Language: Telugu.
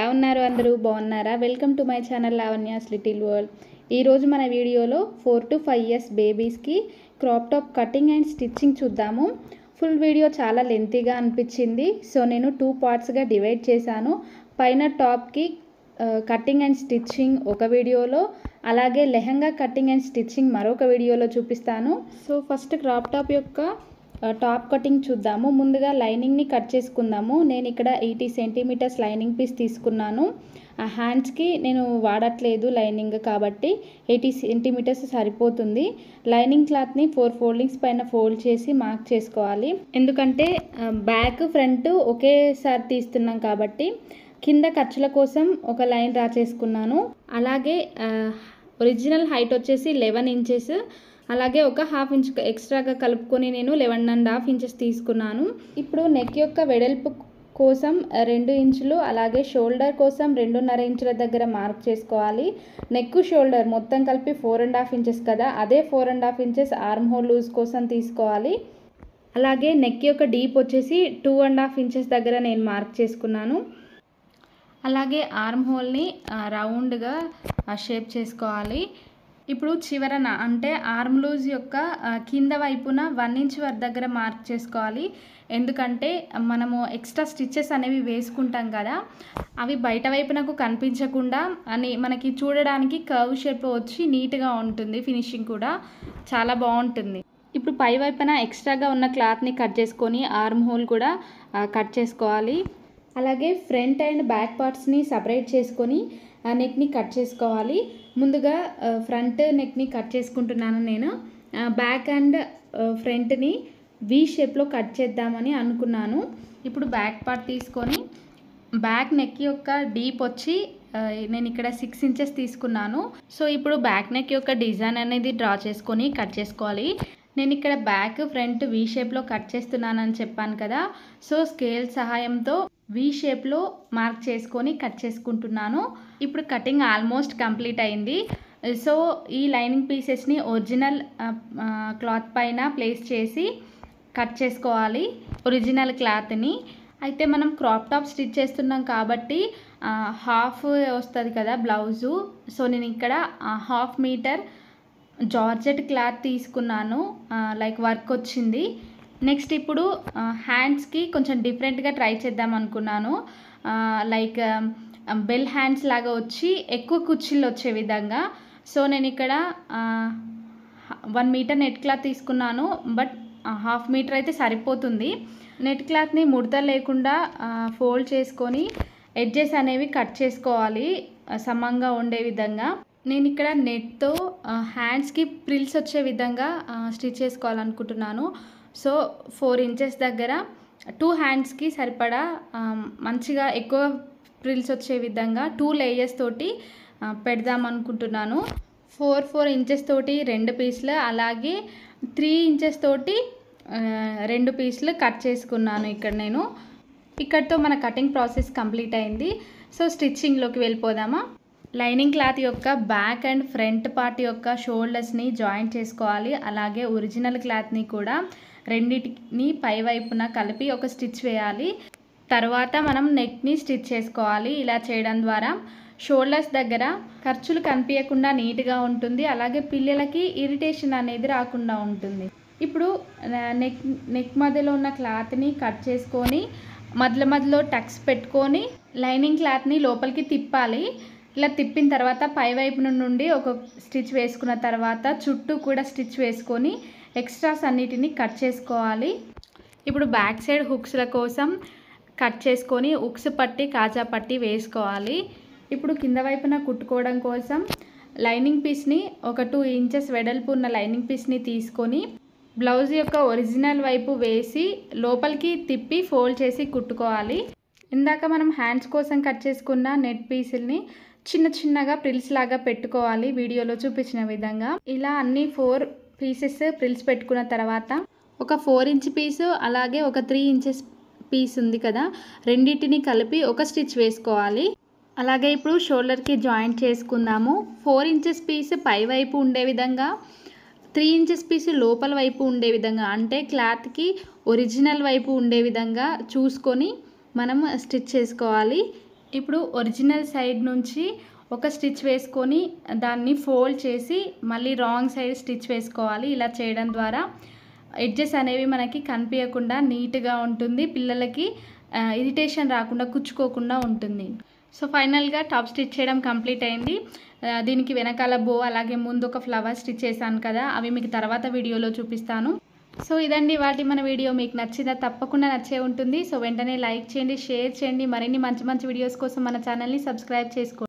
ఎలా ఉన్నారు అందరూ బాగున్నారా welcome to my channel Lavanya's little world ఈరోజు మన వీడియోలో ఫోర్ టు ఫైవ్ ఇయర్స్ బేబీస్కి crop top cutting and stitching చూద్దాము ఫుల్ వీడియో చాలా లెంతీగా అనిపించింది సో నేను టూ పార్ట్స్గా డివైడ్ చేశాను పైన టాప్కి కటింగ్ అండ్ స్టిచ్చింగ్ ఒక వీడియోలో అలాగే లెహంగా కటింగ్ అండ్ స్టిచ్చింగ్ మరొక వీడియోలో చూపిస్తాను సో ఫస్ట్ క్రాప్ టాప్ యొక్క ఆ, టాప్ కటింగ్ చూద్దాము ముందుగా లైనింగ్ని కట్ చేసుకుందాము నేను ఇక్కడ ఎయిటీ సెంటీమీటర్స్ లైనింగ్ పీస్ తీసుకున్నాను ఆ హ్యాండ్స్కి నేను వాడట్లేదు లైనింగ్ కాబట్టి ఎయిటీ సెంటీమీటర్స్ సరిపోతుంది లైనింగ్ క్లాత్ని ఫోర్ ఫోల్డింగ్స్ పైన ఫోల్డ్ చేసి మార్క్ చేసుకోవాలి ఎందుకంటే బ్యాక్ ఫ్రంట్ ఒకేసారి తీస్తున్నాం కాబట్టి కింద ఖర్చుల కోసం ఒక లైన్ డ్రా చేసుకున్నాను అలాగే ఒరిజినల్ హైట్ వచ్చేసి లెవెన్ ఇంచెస్ అలాగే ఒక హాఫ్ ఇంచ్ ఎక్స్ట్రాగా కలుపుకొని నేను లెవెన్ అండ్ హాఫ్ ఇంచెస్ తీసుకున్నాను ఇప్పుడు నెక్ యొక్క వెడల్పు కోసం రెండు ఇంచులు అలాగే షోల్డర్ కోసం రెండున్నర ఇంచుల దగ్గర మార్క్ చేసుకోవాలి నెక్ షోల్డర్ మొత్తం కలిపి ఫోర్ అండ్ హాఫ్ ఇంచెస్ కదా అదే four and half inches arm hole loose కోసం తీసుకోవాలి అలాగే నెక్ యొక్క డీప్ వచ్చేసి టూ అండ్ హాఫ్ ఇంచెస్ దగ్గర నేను మార్క్ చేసుకున్నాను అలాగే ఆర్మ్ హోల్ని రౌండ్గా షేప్ చేసుకోవాలి ఇప్పుడు చివరన అంటే ఆర్మ్ లూజ్ యొక్క ఆ, కింద వైపున వన్ ఇంచ్ వరకు దగ్గర మార్క్ చేసుకోవాలి ఎందుకంటే మనము ఎక్స్ట్రా స్టిచ్చెస్ అనేవి వేసుకుంటాం కదా అవి బయట వైపునకు కనిపించకుండా అని మనకి చూడడానికి కర్వ్ షేప్ వచ్చి నీట్గా ఉంటుంది ఫినిషింగ్ కూడా చాలా బాగుంటుంది ఇప్పుడు పై వైపున ఎక్స్ట్రాగా ఉన్న క్లాత్ని కట్ చేసుకొని ఆర్మ్ హోల్ కూడా ఆ, కట్ చేసుకోవాలి అలాగే ఫ్రంట్ అండ్ బ్యాక్ పార్ట్స్ని సపరేట్ చేసుకొని ఆ నెక్ని కట్ చేసుకోవాలి ముందుగా ఆ, ఫ్రంట్ నెక్ని కట్ చేసుకుంటున్నాను నేను ఆ, బ్యాక్ అండ్ ఆ, ఫ్రంట్ని వి షేప్లో కట్ చేద్దామని అనుకున్నాను ఇప్పుడు బ్యాక్ పార్ట్ తీసుకొని బ్యాక్ నెక్ యొక్క డీప్ వచ్చి ఆ, నేను ఇక్కడ సిక్స్ ఇంచెస్ తీసుకున్నాను సో ఇప్పుడు బ్యాక్ నెక్ యొక్క డిజైన్ అనేది డ్రా చేసుకొని కట్ చేసుకోవాలి నేను ఇక్కడ బ్యాక్ ఫ్రంట్ వి షేప్లో కట్ చేస్తున్నానని చెప్పాను కదా సో స్కేల్ సహాయంతో వి షేప్లో మార్క్ చేసుకొని కట్ చేసుకుంటున్నాను ఇప్పుడు కటింగ్ ఆల్మోస్ట్ కంప్లీట్ అయింది సో ఈ లైనింగ్ పీసెస్ని ఒరిజినల్ క్లాత్ పైన ప్లేస్ చేసి కట్ చేసుకోవాలి ఒరిజినల్ క్లాత్ని అయితే మనం క్రాప్ టాప్ స్టిచ్ చేస్తున్నాం కాబట్టి హాఫ్ వస్తుంది కదా బ్లౌజు సో నేను ఇక్కడ హాఫ్ మీటర్ జార్జెట్ క్లాత్ తీసుకున్నాను లైక్ వర్క్ వచ్చింది నెక్స్ట్ ఇప్పుడు హ్యాండ్స్కి కొంచెం డిఫరెంట్గా ట్రై చేద్దాం అనుకున్నాను లైక్ బెల్ హ్యాండ్స్ లాగా వచ్చి ఎక్కువ కుర్చీలు వచ్చే విధంగా సో నేను ఇక్కడ వన్ మీటర్ నెట్ క్లాత్ తీసుకున్నాను బట్ హాఫ్ మీటర్ అయితే సరిపోతుంది నెట్ క్లాత్ని ముడత లేకుండా ఫోల్డ్ చేసుకొని ఎడ్జెస్ అనేవి కట్ చేసుకోవాలి ఆ, సమంగా ఉండే విధంగా నేను ఇక్కడ నెట్తో హ్యాండ్స్కి ప్రిల్స్ వచ్చే విధంగా స్టిచ్ చేసుకోవాలనుకుంటున్నాను సో ఫోర్ ఇంచెస్ దగ్గర టూ హ్యాండ్స్కి సరిపడా ఆ, మంచిగా ఎక్కువ ప్రిల్స్ వచ్చే విధంగా టూ లేయర్స్ తోటి ఆ, పెడదాం అనుకుంటున్నాను ఫోర్ ఫోర్ ఇంచెస్ తోటి రెండు పీసులు అలాగే త్రీ ఇంచెస్ తోటి ఆ, రెండు పీసులు కట్ చేసుకున్నాను ఇక్కడ నేను ఇక్కడతో మన కటింగ్ ప్రాసెస్ కంప్లీట్ అయింది సో స్టిచ్చింగ్లోకి వెళ్ళిపోదామా లైనింగ్ క్లాత్ యొక్క బ్యాక్ అండ్ ఫ్రంట్ పార్ట్ యొక్క షోల్డర్స్ని జాయింట్ చేసుకోవాలి అలాగే ఒరిజినల్ క్లాత్ని కూడా రెండింటిని పై వైపున కలిపి ఒక స్టిచ్ వేయాలి తర్వాత మనం నెక్ని స్టిచ్ చేసుకోవాలి ఇలా చేయడం ద్వారా షోల్డర్స్ దగ్గర ఖర్చులు కనిపించకుండా నీట్గా ఉంటుంది అలాగే పిల్లలకి ఇరిటేషన్ అనేది రాకుండా ఉంటుంది ఇప్పుడు నెక్ నెక్ మధ్యలో ఉన్న క్లాత్ని కట్ చేసుకొని మధ్య మధ్యలో టక్స్ పెట్టుకొని లైనింగ్ క్లాత్ని లోపలికి తిప్పాలి ఇలా తిప్పిన తర్వాత పై వైపు నుండి ఒక స్టిచ్ వేసుకున్న తర్వాత చుట్టూ కూడా స్టిచ్ వేసుకొని ఎక్స్ట్రాస్ అన్నిటిని కట్ చేసుకోవాలి ఇప్పుడు బ్యాక్ సైడ్ హుక్స్ల కోసం కట్ చేసుకొని ఉక్స్ పట్టి కాజా పట్టి వేసుకోవాలి ఇప్పుడు కింద వైపున కుట్టుకోవడం కోసం లైనింగ్ పీస్ని ఒక టూ ఇంచెస్ వెడల్పు ఉన్న లైనింగ్ పీస్ని తీసుకొని బ్లౌజ్ యొక్క ఒరిజినల్ వైపు వేసి లోపలికి తిప్పి ఫోల్డ్ చేసి కుట్టుకోవాలి ఇందాక మనం హ్యాండ్స్ కోసం కట్ చేసుకున్న నెట్ పీసుల్ని చిన్న చిన్నగా ప్రిల్స్ లాగా పెట్టుకోవాలి వీడియోలో చూపించిన విధంగా ఇలా అన్ని ఫోర్ పీసెస్ ప్రిల్స్ పెట్టుకున్న తర్వాత ఒక ఫోర్ ఇంచ్ పీసు అలాగే ఒక త్రీ ఇంచెస్ పీస్ ఉంది కదా రెండింటిని కలిపి ఒక స్టిచ్ వేసుకోవాలి అలాగే ఇప్పుడు షోల్డర్కి జాయింట్ చేసుకుందాము ఫోర్ ఇంచెస్ పీస్ పై వైపు ఉండే విధంగా త్రీ ఇంచెస్ పీస్ లోపల వైపు ఉండే విధంగా అంటే క్లాత్కి ఒరిజినల్ వైపు ఉండే విధంగా చూసుకొని మనం స్టిచ్ చేసుకోవాలి ఇప్పుడు ఒరిజినల్ సైడ్ నుంచి ఒక స్టిచ్ వేసుకొని దాన్ని ఫోల్డ్ చేసి మళ్ళీ రాంగ్ సైడ్ స్టిచ్ వేసుకోవాలి ఇలా చేయడం ద్వారా ఎడ్జెస్ అనేవి మనకి కనిపించకుండా నీట్గా ఉంటుంది పిల్లలకి ఇరిటేషన్ రాకుండా కుచ్చుకోకుండా ఉంటుంది సో ఫైనల్గా టాప్ స్టిచ్ చేయడం కంప్లీట్ అయింది ఆ, దీనికి వెనకాల బో అలాగే ముందు ఒక ఫ్లవర్ స్టిచ్ చేశాను కదా అవి మీకు తర్వాత వీడియోలో చూపిస్తాను సో ఇదండి వాటి మన వీడియో మీకు నచ్చిందా తప్పకుండా నచ్చే ఉంటుంది సో వెంటనే లైక్ చేయండి షేర్ చేయండి మరిన్ని మంచి మంచి వీడియోస్ కోసం మన ఛానల్ని సబ్స్క్రైబ్ చేసుకోండి